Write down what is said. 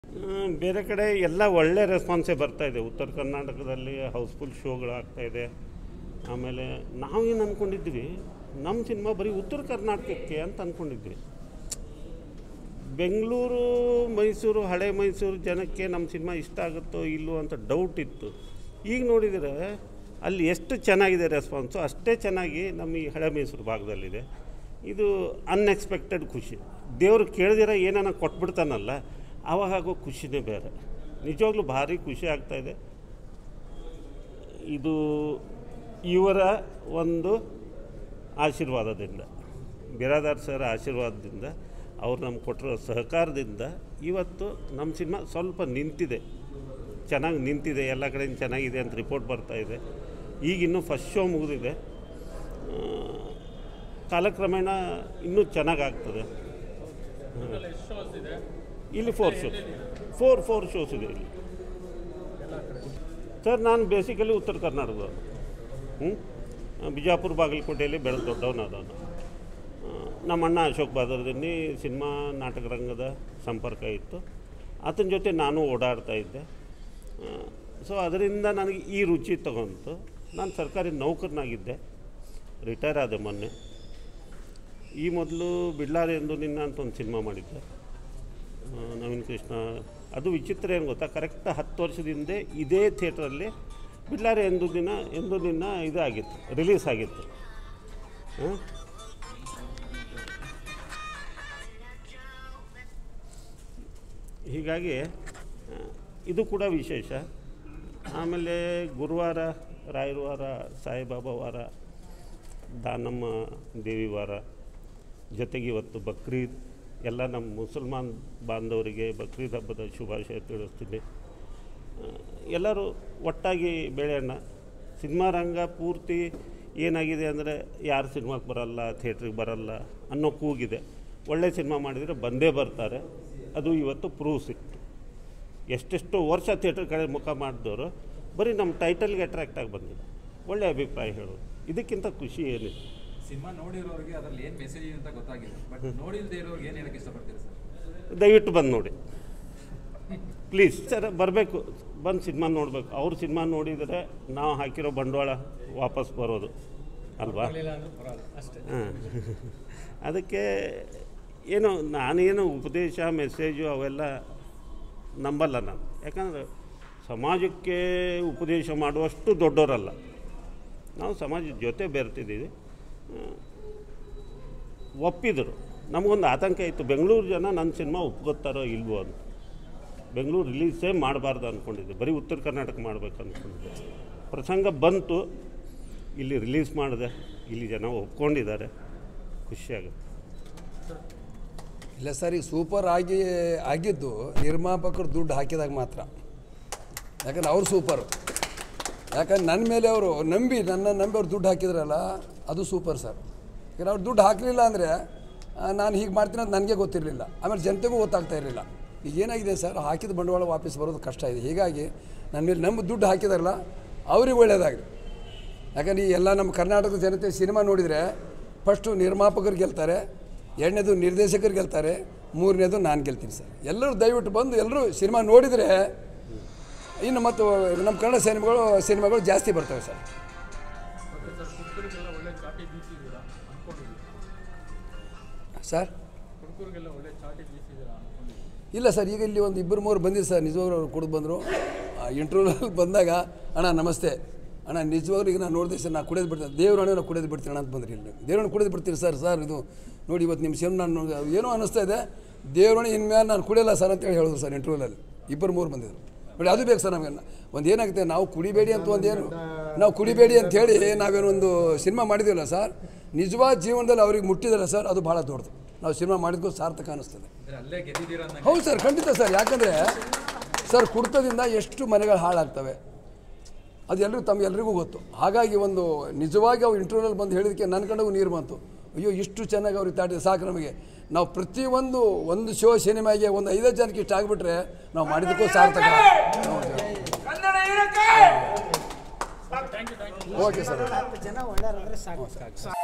ಹ್ಮ್, ಬೇರೆ ಕಡೆ ಎಲ್ಲ ಒಳ್ಳೆ ರೆಸ್ಪಾನ್ಸೇ ಬರ್ತಾ ಇದೆ ಉತ್ತರ ಕರ್ನಾಟಕದಲ್ಲಿ ಹೌಸ್ಫುಲ್ ಶೋಗಳು ಆಗ್ತಾ ಇದೆ ಆಮೇಲೆ ನಾವೇನು ಅಂದ್ಕೊಂಡಿದ್ವಿ ನಮ್ಮ ಸಿನಿಮಾ ಬರೀ ಉತ್ತರ ಕರ್ನಾಟಕಕ್ಕೆ ಅಂತ ಅಂದ್ಕೊಂಡಿದ್ವಿ ಬೆಂಗಳೂರು ಮೈಸೂರು ಹಳೆ ಮೈಸೂರು ಜನಕ್ಕೆ ನಮ್ಮ ಸಿನಿಮಾ ಇಷ್ಟ ಆಗುತ್ತೋ ಇಲ್ಲೋ ಅಂತ ಡೌಟ್ ಇತ್ತು ಈಗ ನೋಡಿದರೆ ಅಲ್ಲಿ ಎಷ್ಟು ಚೆನ್ನಾಗಿದೆ ರೆಸ್ಪಾನ್ಸು ಅಷ್ಟೇ ಚೆನ್ನಾಗಿ ನಮ್ಮ ಈ ಹಳೆ ಮೈಸೂರು ಭಾಗದಲ್ಲಿದೆ ಇದು ಅನ್ಎಕ್ಸ್ಪೆಕ್ಟೆಡ್ ಖುಷಿ ದೇವರು ಕೇಳ್ದಿರ ಏನಾನ ಕೊಟ್ಬಿಡ್ತಾನಲ್ಲ ಆವಾಗ ಆಗೋ ಖುಷಿನೇ ಬೇರೆ ನಿಜವಾಗ್ಲೂ ಭಾರಿ ಖುಷಿ ಆಗ್ತಾಯಿದೆ ಇದು ಇವರ ಒಂದು ಆಶೀರ್ವಾದದಿಂದ ಬಿರಾದಾರ್ ಸರ್ ಆಶೀರ್ವಾದದಿಂದ ಅವ್ರು ನಮ್ಗೆ ಕೊಟ್ಟಿರೋ ಸಹಕಾರದಿಂದ ಇವತ್ತು ನಮ್ಮ ಸಿನಿಮಾ ಸ್ವಲ್ಪ ನಿಂತಿದೆ ಚೆನ್ನಾಗಿ ನಿಂತಿದೆ ಎಲ್ಲ ಕಡೆಯಿಂದ ಚೆನ್ನಾಗಿದೆ ಅಂತ ರಿಪೋರ್ಟ್ ಬರ್ತಾ ಇದೆ ಈಗ ಇನ್ನೂ ಫಸ್ಟ್ ಶೋ ಮುಗಿದಿದೆ ಆ, ಕಾಲಕ್ರಮೇಣ ಇನ್ನೂ ಚೆನ್ನಾಗಿ ಆಗ್ತದೆ ಇಲ್ಲಿ four shows four four shows ಇದೆ ಇಲ್ಲಿ ಸರ್ ನಾನು ಬೇಸಿಕಲಿ ಉತ್ತರ ಕರ್ನಾಟಕದ ಹ್ಞೂ ಬಿಜಾಪುರ ಬಾಗಲಕೋಟೆಯಲ್ಲಿ ಬೆಳೆದು ದೊಡ್ಡವನಾದ ನಾನು ಆ, ನಮ್ಮ ಅಣ್ಣ ಅಶೋಕ್ ಬಾದರ್ದಿನಿ ಸಿನಿಮಾ ನಾಟಕ ರಂಗದ ಸಂಪರ್ಕ ಇತ್ತು ಆತನ ಜೊತೆ ನಾನು ಓಡಾಡ್ತಾ ಇದ್ದೆ ಸೊ ಅದರಿಂದ ನನಗೆ ಈ ರುಚಿ ತಗೊಂತು ನಾನು ಸರ್ಕಾರಿ ನೌಕರನಾಗಿದ್ದೆ ರಿಟೈರ್ ಆದೆ ಮೊನ್ನೆ ಈ ಮೊದಲು ಬಿಡ್ಲಾರೆ ಎಂದು ನಿನ್ನ ಅಂತ ಒಂದು ಸಿನಿಮಾ ಮಾಡಿದ್ದೆ ಆ, ನವೀನ್ ಕೃಷ್ಣ ಅದು ವಿಚಿತ್ರ ಏನು ಗೊತ್ತಾ ಕರೆಕ್ಟ್ ಹತ್ತು ವರ್ಷದ ಹಿಂದೆ ಇದೇ ಥಿಯೇಟ್ರಲ್ಲಿ ಬಿಡ್ಲಾರೆ ಎಂದು ದಿನ ಎಂದು ನಿನ್ನ ಇದು ಆಗಿತ್ತು ರಿಲೀಸ್ ಆಗಿತ್ತು ಹಾಂ ಹೀಗಾಗಿ ಆ, ಇದು ಕೂಡ ವಿಶೇಷ ಆಮೇಲೆ ಗುರುವಾರ ರಾಯರ ವಾರ ಸಾಯಿಬಾಬಾ ವಾರ ದಾನಮ್ಮ ದೇವಿ ವಾರ ಜೊತೆಗೆ ಇವತ್ತು ಬಕ್ರೀದ್ ಎಲ್ಲ ನಮ್ಮ ಮುಸಲ್ಮಾನ್ ಬಾಂಧವರಿಗೆ ಬಕ್ರೀದ್ ಹಬ್ಬದ ಶುಭಾಶಯ ತಿಳಿಸ್ತೀನಿ ಆ, ಎಲ್ಲರೂ ಒಟ್ಟಾಗಿ ಬೆಳೆಯೋಣ ಸಿನಿಮಾ ರಂಗ ಪೂರ್ತಿ ಏನಾಗಿದೆ ಅಂದರೆ ಯಾರು ಸಿನಿಮಾಕ್ಕೆ ಬರಲ್ಲ ಥಿಯೇಟ್ರಿಗೆ ಬರಲ್ಲ ಅನ್ನೋ ಕೂಗಿದೆ ಒಳ್ಳೆ ಸಿನಿಮಾ ಮಾಡಿದರೆ ಬಂದೇ ಬರ್ತಾರೆ ಅದು ಇವತ್ತು ಪ್ರೂವ್ ಸಿಕ್ತು ಎಷ್ಟೆಷ್ಟೋ ವರ್ಷ ಥಿಯೇಟ್ರ್ ಕಡೆ ಮುಖ ಮಾಡಿದವರು ಬರೀ ನಮ್ಮ ಟೈಟಲ್ಗೆ ಅಟ್ರಾಕ್ಟ್ ಆಗಿ ಬಂದಿದೆ ಒಳ್ಳೆ ಅಭಿಪ್ರಾಯ ಹೇಳೋದು ಇದಕ್ಕಿಂತ ಖುಷಿ ಏನಿದೆ ಸಿನಿಮಾ ನೋಡಿರೋರಿಗೆ ಅದ್ರಲ್ಲಿ ಏನ್ ಮೆಸೇಜ್ ಇದೆ ಅಂತ ಗೊತ್ತಾಗಿಲ್ಲ ಬಟ್ ನೋಡಿಲ್ದೇ ಇರೋರಿಗೆ ಏನ್ ಹೇಳಕ್ ಇಷ್ಟಪಡ್ತೀರಾ ಸರ್ ದಯವಿಟ್ಟು ಬಂದು ನೋಡಿ ಪ್ಲೀಸ್ ಸರ್ ಬರಬೇಕು ಬಂದು ಸಿನಿಮಾ ನೋಡಬೇಕು ಅವ್ರ ಸಿನಿಮಾ ನೋಡಿದರೆ ನಾವು ಹಾಕಿರೋ ಬಂಡವಾಳ ವಾಪಸ್ ಬರೋದು ಅಲ್ವಾ ಹಾಂ ಅದಕ್ಕೆ ಏನೋ ನಾನೇನು ಉಪದೇಶ ಮೆಸೇಜು ಅವೆಲ್ಲ ನಂಬಲ್ಲ ನಾನು ಯಾಕಂದರೆ ಸಮಾಜಕ್ಕೆ ಉಪದೇಶ ಮಾಡುವಷ್ಟು ದೊಡ್ಡವರಲ್ಲ ನಾವು ಸಮಾಜದ ಜೊತೆ ಬೆರ್ತಿದ್ದೀವಿ ಆ, ಒಪ್ಪಿದರು ನಮಗೊಂದು ಆತಂಕ ಇತ್ತು ಬೆಂಗಳೂರು ಜನ ನನ್ನ ಸಿನಿಮಾ ಒಪ್ಕೋತಾರೋ ಇಲ್ವೋ ಅಂತ ಬೆಂಗಳೂರು ರಿಲೀಸೇ ಮಾಡಬಾರ್ದು ಅಂದ್ಕೊಂಡಿದ್ದೆ ಬರೀ ಉತ್ತರ ಕರ್ನಾಟಕ ಮಾಡಬೇಕು ಅಂದ್ಕೊಂಡಿದ್ದೆ ಪ್ರಸಂಗ ಬಂತು ಇಲ್ಲಿ ರಿಲೀಸ್ ಮಾಡಿದೆ ಇಲ್ಲಿ ಜನ ಒಪ್ಕೊಂಡಿದ್ದಾರೆ ಖುಷಿಯಾಗುತ್ತೆ ಇಲ್ಲ ಸರ್ ಈಗ ಸೂಪರ್ ಆಗಿ ಆಗಿದ್ದು ನಿರ್ಮಾಪಕರು ದುಡ್ಡು ಹಾಕಿದಾಗ ಮಾತ್ರ ಯಾಕಂದ್ರೆ ಅವ್ರು ಸೂಪರು ಯಾಕಂದ್ರೆ ನನ್ನ ಮೇಲೆ ಅವರು ನಂಬಿ ನನ್ನ ನಂಬಿ ಅವ್ರು ದುಡ್ಡು ಹಾಕಿದ್ರಲ್ಲ ಅದು ಸೂಪರ್ ಸರ್ ಯಾಕಂದ್ರೆ ಅವ್ರು ದುಡ್ಡು ಹಾಕಲಿಲ್ಲ ಅಂದರೆ ನಾನು ಹೀಗೆ ಮಾಡ್ತೀನಿ ಅಂತ ನನಗೆ ಗೊತ್ತಿರಲಿಲ್ಲ ಆಮೇಲೆ ಜನತೆಗೂ ಗೊತ್ತಾಗ್ತಾ ಇರಲಿಲ್ಲ ಈಗ ಏನಾಗಿದೆ ಸರ್ ಹಾಕಿದ ಬಂಡವಾಳ ವಾಪಸ್ ಬರೋದು ಕಷ್ಟ ಇದೆ ಹೀಗಾಗಿ ನನ್ನ ಮೇಲೆ ನಂಬಿ ದುಡ್ಡು ಹಾಕಿದಾರಲ್ಲ ಅವ್ರಿಗೆ ಒಳ್ಳೆಯದಾಗಲಿ ಯಾಕಂದ್ರೆ ಈ ಎಲ್ಲ ನಮ್ಮ ಕರ್ನಾಟಕದ ಜನತೆ ಸಿನಿಮಾ ನೋಡಿದರೆ ಫಸ್ಟು ನಿರ್ಮಾಪಕರು ಗೆಲ್ತಾರೆ ಎರಡನೇದು ನಿರ್ದೇಶಕರು ಗೆಲ್ತಾರೆ ಮೂರನೇದು ನಾನು ಗೆಲ್ತೀನಿ ಸರ್ ಎಲ್ಲರೂ ದಯವಿಟ್ಟು ಬಂದು ಎಲ್ಲರೂ ಸಿನಿಮಾ ನೋಡಿದರೆ ಇನ್ನು ಮತ್ತು ನಮ್ಮ ಕನ್ನಡ ಸಿನಿಮಾಗಳು ಸಿನಿಮಾಗಳು ಜಾಸ್ತಿ ಬರ್ತವೆ ಸರ್ ಸರ್ ಇಲ್ಲ ಸರ್ ಈಗ ಇಲ್ಲಿ ಒಂದು ಇಬ್ಬರು ಮೂರು ಬಂದಿದ್ದು ಸರ್ ನಿಜವಾಗ್ಲೂ ಅವ್ರು ಕುಡಿದು ಬಂದರು ಇಂಟರ್ವ್ಯೂನಲ್ಲಿ ಬಂದಾಗ ಅಣ್ಣ ನಮಸ್ತೆ ಅಣ್ಣ ನಿಜವಾಗ್ಲೂ ಈಗ ನಾನು ನೋಡಿದೆ ಸರ್ ನಾನು ಕುಡಿಯೋದು ಬಿಡ್ತೀನಿ ದೇವ್ರಣ್ಣ ನಾವು ಕುಡಿಯೋದು ಬಿಡ್ತೀನಿ ಅಣ್ಣ ಅಂತ ಬಂದ್ರಿ ಇಲ್ಲಿ ದೇವ್ರಣ್ಣ ಕುಡಿಯೋದು ಬಿಡ್ತೀನಿ ಸರ್ ಸರ್ ಇದು ನೋಡಿ ಇವತ್ತು ನಿಮ್ಮ ಸಿನಿಮಾ ನಾನು ನೋಡಿ- ಏನೋ ಅನ್ನಿಸ್ತಾ ಇದೆ ದೇವ್ರಣ್ಣ ಇನ್ಮೇಲೆ ನಾನು ಕುಡಿಯಲ್ಲ ಸರ್ ಅಂತೇಳಿ ಹೇಳಿದ್ರು ಸರ್ ಇಂಟರ್ವ್ಯೂನಲ್ಲಿ ಇಬ್ಬರು ಮೂರು ಬಂದಿದ್ರು ನೋಡಿ ಅದು ಬೇಕು ಸರ್ ನಮಗೆ ಒಂದು ಏನಾಗುತ್ತೆ ನಾವು ಕುಡಿಬೇಡಿ ಅಂತ ಒಂದೇನು ನಾವು ಕುಡಿಬೇಡಿ ಅಂತ ಹೇಳಿ ನಾವೇನೋ ಒಂದು ಸಿನಿಮಾ ಮಾಡಿದ್ದೀವಲ್ಲ ಸರ್ ನಿಜವಾದ ಜೀವನದಲ್ಲಿ ಅವ್ರಿಗೆ ಮುಟ್ಟಿದಲ್ಲ ಸರ್ ಅದು ಭಾಳ ದೊಡ್ಡದು ನಾವು ಸಿನಿಮಾ ಮಾಡಿದ್ಕೂ ಸಾರ್ಥಕ ಅನ್ನಿಸ್ತದೆ ಅಂದ್ರೆ ಅಲ್ಲೇ ಗೆದ್ದಿದ್ದೀರಾ ಅನ್ನಂಗೆ ಹೌದು ಸರ್ ಖಂಡಿತ ಸರ್ ಯಾಕಂದರೆ ಸರ್ ಕುಡ್ತದಿಂದ ಎಷ್ಟು ಮನೆಗಳು ಹಾಳಾಗ್ತವೆ ಅದು ಎಲ್ಲರಿಗೂ ತಮ್ಮ ಎಲ್ರಿಗೂ ಗೊತ್ತು ಹಾಗಾಗಿ ಒಂದು ನಿಜವಾಗಿ ಅವ್ರು ಇಂಟರ್ವ್ಯೂನಲ್ಲಿ ಬಂದು ಹೇಳಿದಕ್ಕೆ ನನ್ನ ಕಡೆಗೂ ನೀರು ಬಂತು ಅಯ್ಯೋ ಇಷ್ಟು ಚೆನ್ನಾಗಿ ಅವ್ರಿಗೆ ತಾಟಿದೆ ಸಾಕು ನಮಗೆ ನಾವು ಪ್ರತಿಯೊಂದು ಒಂದು ಶೋ ಸಿನಿಮಾಗೆ ಒಂದು ಐದತ್ತು ಜನಕ್ಕೆ ಇಷ್ಟ ಆಗಿಬಿಟ್ರೆ ನಾವು ಮಾಡಿದ್ದಕ್ಕೂ ಸಾರ್ಥಕ ಓಕೆ ಸರ್ ಹತ್ತು ಜನ ಒಳ್ಳೆಯವ್ರಾದ್ರೆ ಸಾಕು